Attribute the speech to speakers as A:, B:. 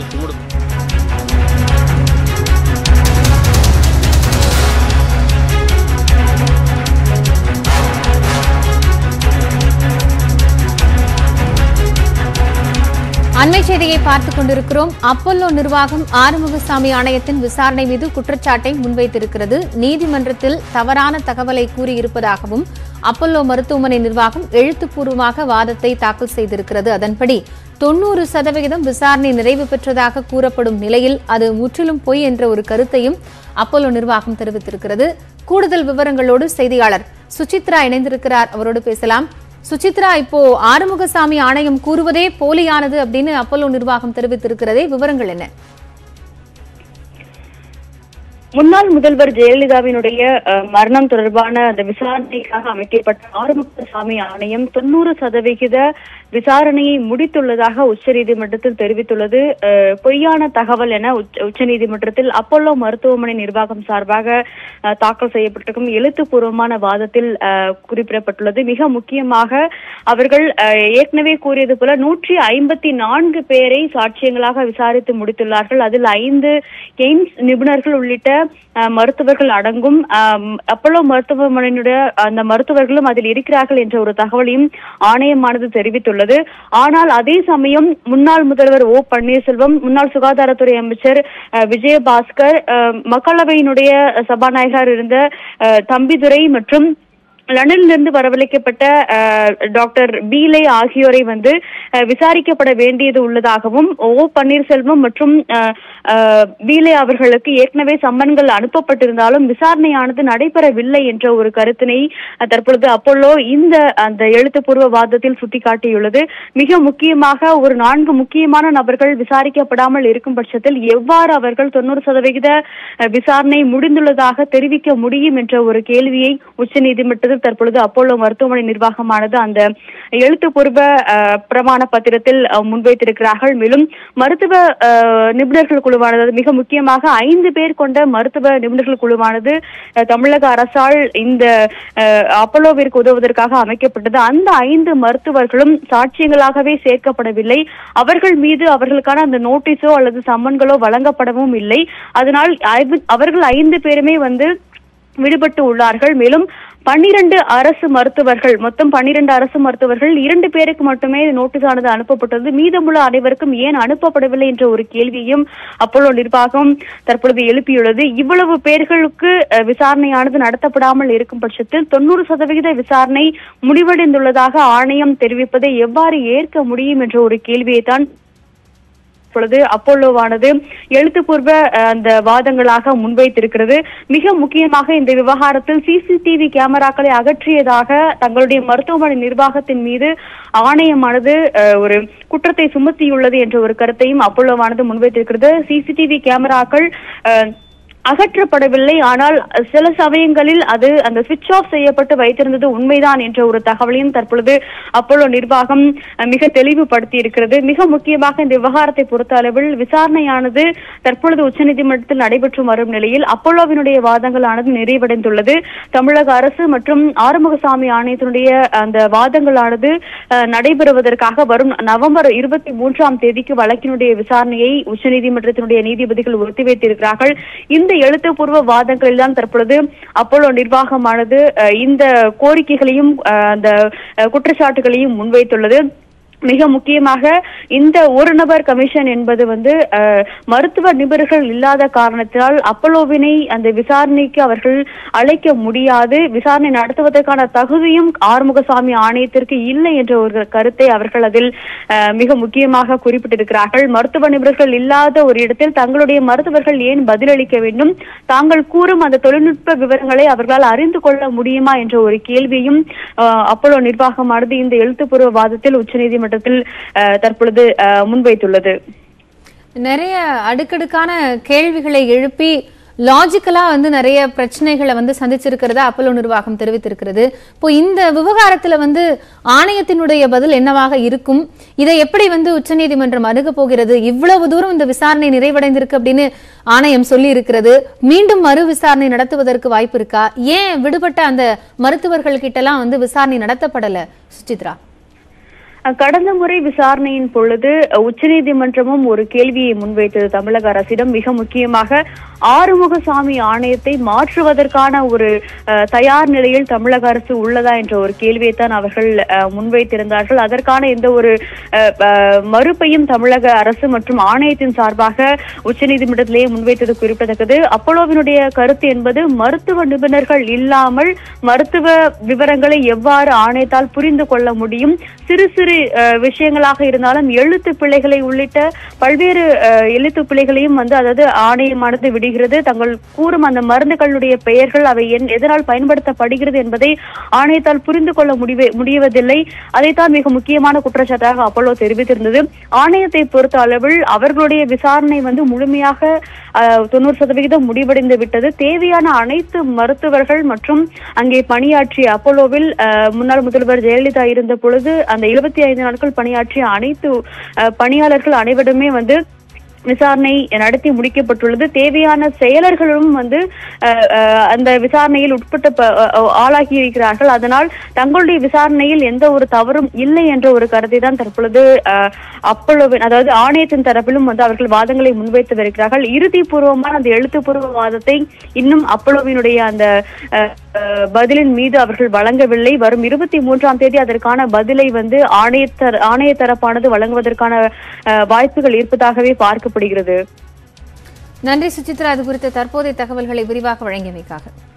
A: சூடு
B: அண்மை செய்தியை பார்த்துக் கொண்டிருக்கிறோம் அப்பல்லோ நிர்வாகம் ஆறுமுகசாமி ஆணையத்தின் விசாரணை மீது குற்றச்சாட்டை முன்வைத்திருக்கிறது நீதிமன்றத்தில் தவறான தகவலை கூறியிருப்பதாகவும் அப்பல்லோ மருத்துவமனை நிர்வாகம் எழுத்துப்பூர்வமாக வாதத்தை தாக்கல் செய்திருக்கிறது அதன்படி தொண்ணூறு சதவிகிதம் விசாரணை நிறைவு பெற்றதாக கூறப்படும் நிலையில் அது முற்றிலும் பொய் என்ற ஒரு கருத்தையும் அப்பல்லோ நிர்வாகம் தெரிவித்திருக்கிறது கூடுதல் விவரங்களோடு செய்தியாளர் சுசித்ரா இணைந்திருக்கிறார் அவரோடு பேசலாம் சுசித்ரா இப்போ ஆறுமுகசாமி ஆணையம் கூறுவதே போலியானது அப்படின்னு அப்பல்லோ நிர்வாகம் தெரிவித்திருக்கிறதே விவரங்கள் என்ன
C: முன்னாள் முதல்வர் ஜெயலலிதாவினுடைய அஹ், மரணம் தொடர்பான அந்த விசாரணைக்காக அமைக்கப்பட்ட ஆறுமுகசாமி ஆணையம் தொண்ணூறு சதவிகித விசாரணையை முடித்துள்ளதாக உச்சநீதிமன்றத்தில் தெரிவித்துள்ளது அஹ், பொய்யான தகவல் என உச்ச- உச்சநீதிமன்றத்தில் அப்பல்லோ மருத்துவமனை நிர்வாகம் சார்பாக அஹ், தாக்கல் செய்யப்பட்டிருக்கும் எழுத்துப்பூர்வமான வாதத்தில் அஹ், குறிப்பிடப்பட்டுள்ளது மிக முக்கியமாக அவர்கள் அஹ், ஏற்கனவே கூறியது போல நூற்றி ஐம்பத்தி நான்கு பேரை சாட்சியங்களாக விசாரித்து முடித்துள்ளார்கள் அதில் ஐந்து எய்ம்ஸ் நிபுணர்கள் உள்ளிட்ட அஹ், மருத்துவர்கள் அடங்கும் ஆம், அப்பல்லோ மருத்துவமனையினுடைய அந்த மருத்துவர்களும் அதில் இருக்கிறார்கள் என்ற ஒரு தகவலையும் ஆணையமானது தெரிவித்துள்ளது ஆனால் அதே சமயம் முன்னாள் முதல்வர் ஓ பன்னீர்செல்வம் முன்னாள் சுகாதாரத்துறை அமைச்சர் அஹ், விஜயபாஸ்கர் அஹ், மக்களவையினுடைய சபாநாயகர் இருந்த அஹ், தம்பிதுரை மற்றும் லண்டனிலிருந்து வரவழைக்கப்பட்ட அஹ், டாக்டர் பீலே ஆகியோரை வந்து அஹ், விசாரிக்கப்பட வேண்டியது உள்ளதாகவும் ஓ பன்னீர்செல்வம் மற்றும் அஹ், அஹ், பீலே அவர்களுக்கு ஏற்கனவே சம்மன்கள் அனுப்பப்பட்டிருந்தாலும் விசாரணையானது நடைபெறவில்லை என்ற ஒரு கருத்தினை அஹ், தற்பொழுது அப்போலோ இந்த அந்த எழுத்துப்பூர்வ வாதத்தில் சுட்டிக்காட்டியுள்ளது மிக முக்கியமாக ஒரு நான்கு முக்கியமான நபர்கள் விசாரிக்கப்படாமல் இருக்கும் பட்சத்தில் எவ்வாறு அவர்கள் தொண்ணூறு சதவிகித அஹ், விசாரணை முடிந்துள்ளதாக தெரிவிக்க முடியும் என்ற ஒரு கேள்வியை உச்சநீதிமன்றத்தில் தற்பொழுது அப்போலோ மருத்துவமனை நிர்வாகமானது அந்த எழுத்துப்பூர்வ அஹ், பிரமாண பத்திரத்தில் அஹ், முன்வைத்திருக்கிறார்கள் மேலும் மருத்துவ அஹ், நிபுணர்கள் குழுவானது மிக முக்கியமாக ஐந்து பேர் கொண்ட மருத்துவ நிபுணர்கள் குழுவானது அஹ், தமிழக அரசால் இந்த அஹ், அப்போலோவிற்கு உதவுவதற்காக அமைக்கப்பட்டது அந்த ஐந்து மருத்துவர்களும் சாட்சியங்களாகவே சேர்க்கப்படவில்லை அவர்கள் மீது அவர்களுக்கான அந்த நோட்டீஸோ அல்லது சம்மன்களோ வழங்கப்படவும் இல்லை அதனால் ஐந்து- அவர்கள் ஐந்து பேருமே வந்து விடுபட்டு உள்ளார்கள் மேலும் பன்னிரண்டு அரசு மருத்துவர்கள் மொத்தம் பன்னிரண்டு அரசு மருத்துவர்கள் இரண்டு பேருக்கு மட்டுமே நோட்டீஸ் ஆனது அனுப்பப்பட்டது மீதமுள்ள அனைவருக்கும் ஏன் அனுப்பப்படவில்லை என்ற ஒரு கேள்வியையும் அப்போலோ நிர்வாகம் தற்பொழுது எழுப்பியுள்ளது இவ்வளவு பேர்களுக்கு அஹ், விசாரணையானது நடத்தப்படாமல் இருக்கும் பட்சத்தில் தொண்ணூறு சதவிகித விசாரணை முடிவடைந்துள்ளதாக ஆணையம் தெரிவிப்பதை எவ்வாறு ஏற்க முடியும் என்ற ஒரு கேள்வியை தான் இப்பொழுது அப்போலோவானது எழுத்துப்பூர்வ அஹ், அந்த வாதங்களாக முன்வைத்திருக்கிறது மிக முக்கியமாக இந்த விவகாரத்தில் சிசிடிவி கேமராக்களை அகற்றியதாக தங்களுடைய மருத்துவமனை நிர்வாகத்தின் மீது ஆணையமானது அஹ், ஒரு குற்றத்தை சுமத்தியுள்ளது என்ற ஒரு கருத்தையும் அப்போலோவானது முன்வைத்திருக்கிறது சிசிடிவி கேமராக்கள் அஹ், அகற்றப்படவில்லை ஆனால் சில சமயங்களில் அது அந்த சுவிட்ச் ஆஃப் செய்யப்பட்டு வைத்திருந்தது உண்மைதான் என்ற ஒரு தகவலையும் தற்பொழுது அப்போலோ நிர்வாகம் அஹ், மிக தெளிவுபடுத்தி இருக்கிறது மிக முக்கியமாக இந்த விவகாரத்தை பொறுத்த அளவில் விசாரணையானது தற்பொழுது உச்சநீதிமன்றத்தில் நடைபெற்று வரும் நிலையில் அப்போலோவினுடைய வாதங்களானது நிறைவடைந்துள்ளது தமிழக அரசு மற்றும் ஆறுமுகசாமி ஆணையத்தினுடைய அந்த வாதங்களானது அஹ், நடைபெறுவதற்காக வரும் நவம்பர் இருபத்தி மூன்றாம் தேதிக்கு வழக்கினுடைய விசாரணையை உச்சநீதிமன்றத்தினுடைய நீதிபதிகள் ஒத்திவைத்திருக்கிறார்கள் இந்த எழுத்துப்பூர்வ வாதங்களில் தான் தற்பொழுது அப்போலோ நிர்வாகமானது அஹ், இந்த கோரிக்கைகளையும் அஹ், அந்த அஹ், குற்றச்சாட்டுகளையும் முன்வைத்துள்ளது மிக முக்கியமாக இந்த ஒரு நபர் கமிஷன் என்பது வந்து அஹ், மருத்துவ நிபுணர்கள் இல்லாத காரணத்தினால் அப்பலோவினை அந்த விசாரணைக்கு அவர்கள் அழைக்க முடியாது விசாரணை நடத்துவதற்கான தகுதியும் ஆறுமுகசாமி ஆணையத்திற்கு இல்லை என்ற ஒரு கருத்தை அவர்கள் அதில் அஹ், மிக முக்கியமாக குறிப்பிட்டிருக்கிறார்கள் மருத்துவ நிபுணர்கள் இல்லாத ஒரு இடத்தில் தங்களுடைய மருத்துவர்கள் ஏன் பதிலளிக்க வேண்டும் தாங்கள் கூறும் அந்த தொழில்நுட்ப விவரங்களை அவர்களால் அறிந்து கொள்ள முடியுமா என்ற ஒரு கேள்வியும் அஹ், அப்போலோ நிர்வாகமானது இந்த எழுத்துப்பூர்வ வாதத்தில் உச்சநீதிமன்றத்தில் அஹ், தற்பொழுது அஹ், முன்வைத்துள்ளது
B: நிறைய அடுக்கடுக்கான கேள்விகளை எழுப்பி லாஜிக்கலா வந்து நிறைய பிரச்சனைகளை வந்து சந்திச்சிருக்கிறதா அப்பல்லோ நிர்வாகம் தெரிவித்திருக்கிறது இப்போ இந்த விவகாரத்துல வந்து ஆணையத்தினுடைய பதில் என்னவாக இருக்கும் இதை எப்படி வந்து உச்சநீதிமன்றம் அணுக போகிறது இவ்வளவு தூரம் இந்த விசாரணை நிறைவடைந்திருக்கு அப்படின்னு ஆணையம் சொல்லி இருக்கிறது மீண்டும் மறு விசாரணை நடத்துவதற்கு வாய்ப்பு இருக்கா ஏன் விடுபட்ட அந்த மருத்துவர்கள் கிட்டலாம் வந்து விசாரணை நடத்தப்படல சுசித்ரா
C: அஹ், கடந்த முறை விசாரணையின் பொழுது அஹ், உச்சநீதிமன்றமும் ஒரு கேள்வியை முன்வைத்தது தமிழக அரசிடம் மிக முக்கியமாக ஆறுமுகசாமி ஆணையத்தை மாற்றுவதற்கான ஒரு அஹ், தயார் நிலையில் தமிழக அரசு உள்ளதா என்ற ஒரு கேள்வியை தான் அவர்கள் அஹ், முன்வைத்திருந்தார்கள் அதற்கான எந்த ஒரு அஹ், அஹ், மறுப்பையும் தமிழக அரசு மற்றும் ஆணையத்தின் சார்பாக உச்சநீதிமன்றத்திலேயே முன்வைத்தது குறிப்பிடத்தக்கது அப்போலோவினுடைய கருத்து என்பது மருத்துவ நிபுணர்கள் இல்லாமல் மருத்துவ விவரங்களை எவ்வாறு ஆணையத்தால் புரிந்து கொள்ள முடியும் சிறு சிறு அஹ், விஷயங்களாக இருந்தாலும் எழுத்து பிழைகளை உள்ளிட்ட பல்வேறு அஹ், எழுத்து பிழைகளையும் வந்து அதாவது ஆணையமானது விடுகிறது தங்கள் கூறும் அந்த மருந்துகளுடைய பெயர்கள் அவை என்- எதனால் பயன்படுத்தப்படுகிறது என்பதை ஆணையத்தால் புரிந்து கொள்ள முடிவே முடிவதில்லை அதைத்தான் மிக முக்கியமான குற்றச்சாட்டாக அப்போலோ தெரிவித்திருந்தது ஆணையத்தை பொறுத்த அளவில் அவர்களுடைய விசாரணை வந்து முழுமையாக அஹ், தொண்ணூறு சதவிகிதம் முடிவடைந்து விட்டது தேவையான அனைத்து மருத்துவர்கள் மற்றும் அங்கே பணியாற்றிய அப்போலோவில் அஹ், முன்னாள் முதல்வர் ஜெயலலிதா இருந்த பொழுது அந்த எழுபத்தி ஐந்து நாட்கள் பணியாற்றிய அனைத்து அஹ், பணியாளர்கள் அனைவருமே வந்து விசாரணை நடத்தி முடிக்கப்பட்டுள்ளது தேவையான செயலர்களும் வந்து அஹ், அஹ், அந்த விசாரணையில் உட்பட்டு ப- அஹ், ஆளாகி இருக்கிறார்கள் அதனால் தங்களுடைய விசாரணையில் எந்த ஒரு தவறும் இல்லை என்ற ஒரு கருத்தை தான் தற்பொழுது அஹ், அப்போலோவின் அதாவது ஆணையத்தின் தரப்பிலும் வந்து அவர்கள் வாதங்களை முன்வைத்து வருகிறார்கள் இறுதிப்பூர்வமான அந்த எழுத்துப்பூர்வ வாதத்தை இன்னும் அப்போலோவினுடைய அந்த அஹ், அஹ், பதிலின் மீது அவர்கள் வழங்கவில்லை வரும் இருபத்தி மூன்றாம் தேதி அதற்கான பதிலை வந்து ஆணையத்தர ஆணைய தரப்பானது வழங்குவதற்கான அஹ், வாய்ப்புகள் இருப்பதாகவே பார்க்கப்படுகிறது
B: நன்றி சுசித்ரா அது குறித்த தற்போதைய தகவல்களை விரிவாக வழங்கியமைக்காக